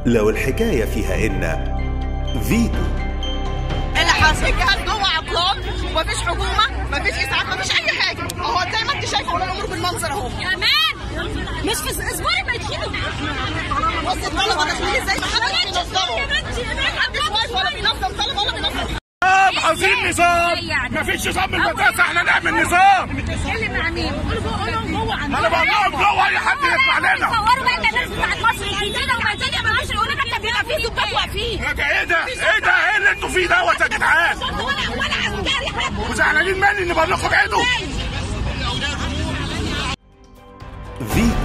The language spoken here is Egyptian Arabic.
لو الحكاية فيها إن فيتو اللي حاصل جهاز جوه عطلان ومفيش حكومه مفيش اسعاف مفيش اي حاجه اهو زي ما انت شايفه الامور بالمنظر اهو كمان مش في اسبوعي ما يدخلوا بص الطلبه داخلين ازاي ما حدش بينظموا محدش واقف ولا بينظم طلبه ولا بينظم عاوزين نظام مفيش نظام من المدرسه احنا نعمل نظام اللي مع مين؟ جوه عندنا انا بقول لهم جوه اي حد يطلع لنا صوروا بقى الناس بتاعت مصر الجديده وما الدنيا ما فيش يقول لك انت بيبقى في ضباط واقفين ايه ده ايه ده ايه ده ايه اللي انتوا فيه دوت يا جدعان ولا ولا عسكري حتى وزعلانين مني اني بقول لكم ابعدوا فيتو